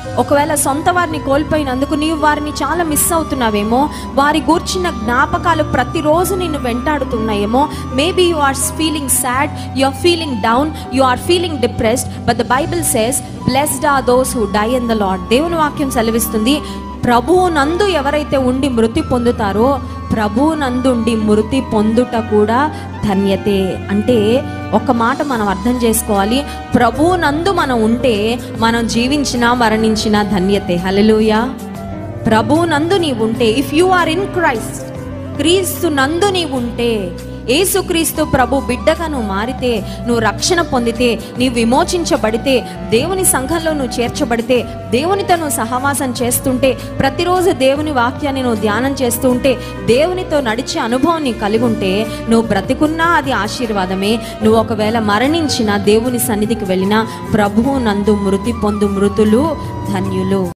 ఒకవేళ సొంత వారిని కోల్పోయినందుకు నీవు వారిని చాలా మిస్ అవుతున్నావేమో వారి గూర్చిన జ్ఞాపకాలు ప్రతిరోజు నిన్ను వెంటాడుతున్నాయేమో maybe you are feeling sad you are feeling down you are feeling depressed but the Bible says blessed are those who die in the Lord దేవుని వాక్యం సెలవిస్తుంది ప్రభువు నందు ఎవరైతే ఉండి మృతి పొందుతారో ప్రభువు నందుండి మృతి పొందుట కూడా ధన్యతే అంటే ఒక మాట మనం అర్థం చేసుకోవాలి ప్రభువు నందు మనం ఉంటే మనం జీవించినా మరణించినా ధన్యతే హల్లెలూయా ప్రభువు నందు నీవు ఉంటే if you are in Christ క్రీస్తు నందు నీవు ఉంటే ఏసుక్రీస్తు ప్రభు బిడ్డగా నువ్వు మారితే నువ్వు రక్షణ పొందితే నీవు విమోచించబడితే దేవుని సంఘంలో నువ్వు చేర్చబడితే దేవునితో నువ్వు సహవాసం చేస్తుంటే ప్రతిరోజు దేవుని వాక్యాన్ని నువ్వు ధ్యానం చేస్తూ ఉంటే దేవునితో నడిచే అనుభవం నీకు కలిగి ఉంటే నువ్వు బ్రతికున్నా అది ఆశీర్వాదమే నువ్వు ఒకవేళ మరణించిన దేవుని సన్నిధికి వెళ్ళినా ప్రభువు నందు మృతి పొందు మృతులు ధన్యులు